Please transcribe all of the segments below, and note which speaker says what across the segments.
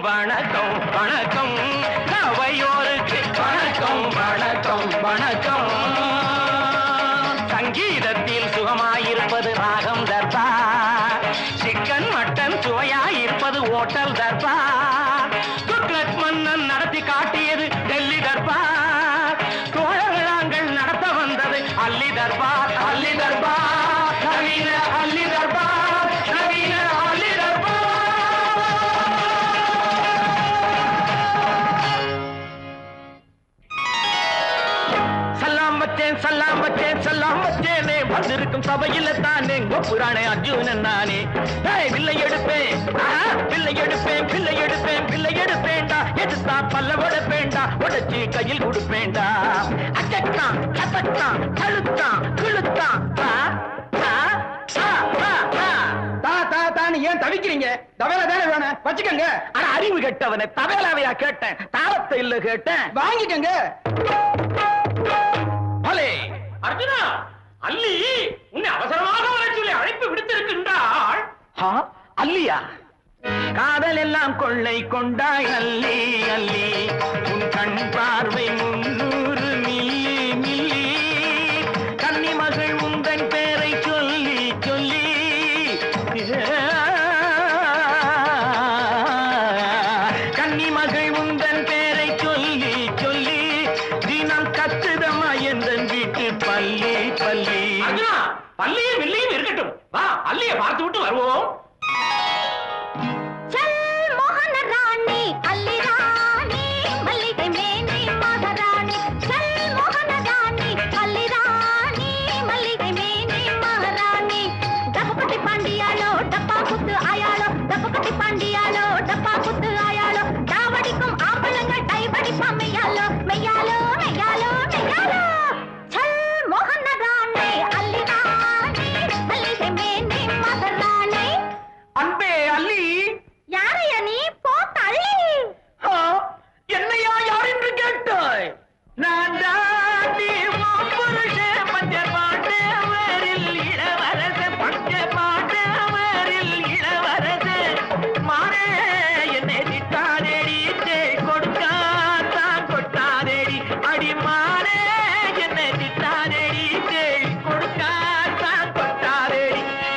Speaker 1: வணக்கம் வணக்கம் அவையோருக்கு வணக்கம் வணக்கம் வணக்கம் சங்கீதத்தில் சுகமாயிருப்பது ராகம் தர்பார் சிக்கன் மட்டன் சுவையாயிருப்பது ஓட்டல் தர்பார் துக்ளக் மன்னன் நடத்தி காட்டியது டெல்லி தர்பார் தோழர்கள் நாங்கள் நடத்த வந்தது அல்லி தர்பார் அல்லி தர்பார் நவீன அல்லி தர்பார் நவீன அல்லி தர்பார் சல்லாம் வச்சேன் சல்லாம் வச்சேன் சல்லாம் வச்சேனே வந்திருக்கும் சபையில தானே புராணே அர்ஜுனன் நானே ஏய், வில்லை எடுப்பேன் ஆஹா, வில்லை எடுப்பேன் வில்லை எடுப்பேன் வில்லை எடுப்பேன்டா எடுத்தா பல்ல உடைப்பேன்டா உடைச்சி கையில் கொடுப்பேன்டா அச்சத்தான் சத்தத்தான் கழுத்தான் கிழுத்தான் ஆ, ஆ, ஆ, ஆ, ஆ.
Speaker 2: தா தா தான்னு ஏன் தவிக்கிறீங்க தவேல தானே வேணும் வச்சுக்கோங்க
Speaker 1: அட அறிவு கெட்டவனே தவேலாவையா கேட்டேன் தாளத்தை இல்ல கேட்டேன்
Speaker 2: வாங்கிக்கோங்க
Speaker 1: பலே அர்ஜுனா அல்லி உன்னை அவசரமாக வரச் சொல்லி அழைப்பு விடுத்திருக்கின்றாள் அல்லியா காதல் எல்லாம் கொள்ளை கொண்டாய் அல்லி அல்லி உன் கண் பார்வை முன்னூறு மில்லி மில்லி கன்னி மகள் உந்தன் பேரை சொல்லி சொல்லி கன்னி மகள் உந்தன் பேரை சொல்லி சொல்லி தினம் கத்துதமா எந்தன் வீட்டு பள்ளி பள்ளி பள்ளியும் வில்லியும் இருக்கட்டும் வா அல்லிய பார்த்து விட்டு வருவோம்
Speaker 3: சல் மோகன ராணி அல்லி ராணி மல்லிகை மேனி மகாராணி சல் மோகன ராணி அல்லி ராணி மல்லிகை மேனி மகாராணி டப்பகுட்டி பாண்டியாலோ டப்பா குத்து ஆயாளோ டப்பகுட்டி பாண்டியாலோ டப்பா குத்து ஆயாளோ தாவடிக்கும் ஆம்பளங்க டைபடிப்பா மெய்யாலோ மெய்யாலோ மெய்யாலோ மெய்யாலோ சல் மோகன ராணி அல்லி ராணி மல்லிகை மேனி மகாராணி
Speaker 1: அன்பே அல்லி
Speaker 3: யாரையா நீ போ தள்ளி
Speaker 1: ஆ, என்னையா யார் என்று கேட்டாய் நான் தாண்டி புருஷ பஞ்ச பாண்டவரில் இளவரச பஞ்ச பாண்டவரில் இளவரச மாறே என்னை திட்டாதேடி கொடுக்காதான் கொட்டாதேடி அடி மாறே என்னை திட்டாதேடி கொடுக்காதான் கொட்டாதேடி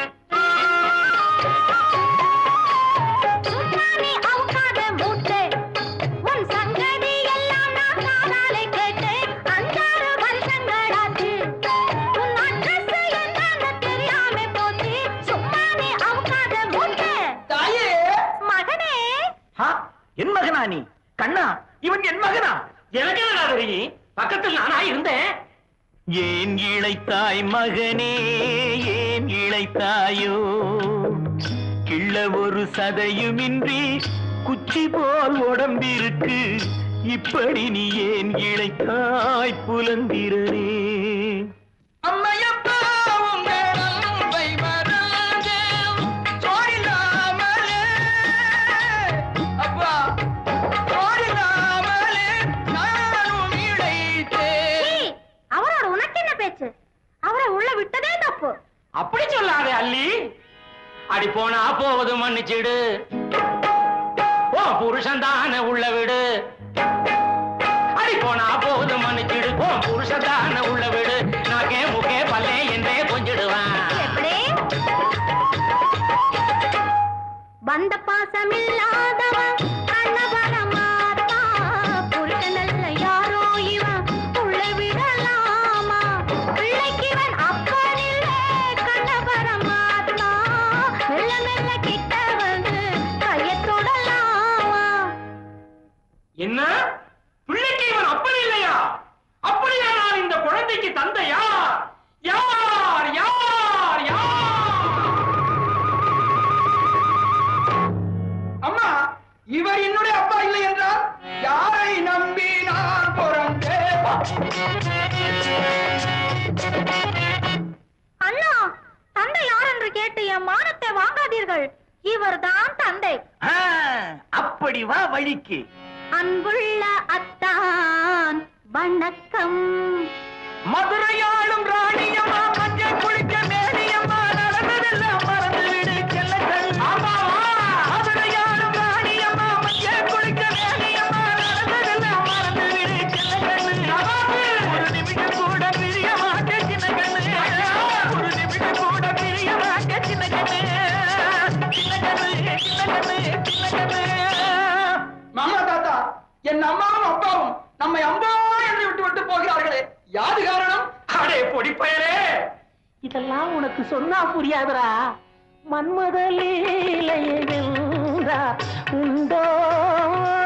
Speaker 3: சும்மானே அவுக்காத மூட்டை உன் சங்கதி எல்லாம் நான் காதாலே கேட்டேன் அஞ்சாறு வருஷங்களாச்சு உன் அட்ரஸ் என்னன்னு தெரியாம போச்சு சும்மானே அவுக்காத மூட்டை
Speaker 2: தாயே
Speaker 3: மகனே
Speaker 1: ஆ, என் மகனா நீ கண்ணா இவன் என் மகனா எனக்கு என்னடா தெரியும் பக்கத்தில் நானா இருந்தேன் ஏன் இழைத்தாய் மகனே ஏன் இழைத்தாயோ கிள்ள ஒரு சதையுமின்றி குச்சி போல் உடம்பிருக்கு இப்படி நீ ஏன் இழைத்தாய் புலந்திரனே
Speaker 2: அம்மையப்பா உங்கள் அன்பை மறந்தேன் சோறில்லாமலே அப்பா சோறில்லாமலே நானும் இழைத்தேன்
Speaker 3: சீ, அவரோட உனக்கு என்ன பேச்சு அவரை உள்ள விட்டதே தப்பு
Speaker 1: அப்படி சொல்லாதே அல்லி அடி போனா போவது மன்னிச்சிடு ஓ புருஷன் தானே உள்ள விடு அடி போனா போவது மன்னிச்சிடு ஓ புருஷன் தானே உள்ள விடு நாக்கே முக்கே பல்லே என்றே கொஞ்சிடுவான்
Speaker 3: எப்படி வந்த பாசமில்லாதவன் கண்ணவர மாத்தா புருஷனல்ல யாரோ இவன் உள்ளே விடலாமா பிள்ளைக்கு இவன் அப்பனில்லே கண்ணவர மாத்தா மெல்ல மெல்ல கிட்ட வந்து கையை தொடலாமா
Speaker 1: என்ன பிள்ளைக்கு இவன் அப்பன் இல்லையா அப்படியானால் இந்த குழந்தைக்கு தந்தை யார் யார் யார் யார்
Speaker 2: அம்மா இவர் என்னுடைய அப்பா இல்லை என்றால் யாரை நம்பி நான் பிறந்தேன்
Speaker 3: அண்ணா தந்தை யார் என்று கேட்டு என் மானத்தை வாங்காதீர்கள் இவர்தான் தந்தை
Speaker 1: ஆ, அப்படி வா வழிக்கு
Speaker 3: அன்புள்ள அத்தான் வணக்கம்
Speaker 1: மதுரையாளும் ராணியம்மா மஞ்சள் குளிக்க மேனியம்மா நடந்ததெல்லாம் மறந்து விடு செல்லங்கள் மதுரையாளும் ராணியம்மா மஞ்சள் சின்னகண்ணு சின்னகண்ணு
Speaker 2: மாமா தாத்தா என் அம்மாவும் அப்பாவும் நம்மை அம்பா என்று விட்டு விட்டு போகிறார்களே யாது காரணம் அடே பொடிப்பயலே
Speaker 4: இதெல்லாம் உனக்கு சொன்னா புரியாதுடா மன்மத லீலையை வென்றார் உண்டோ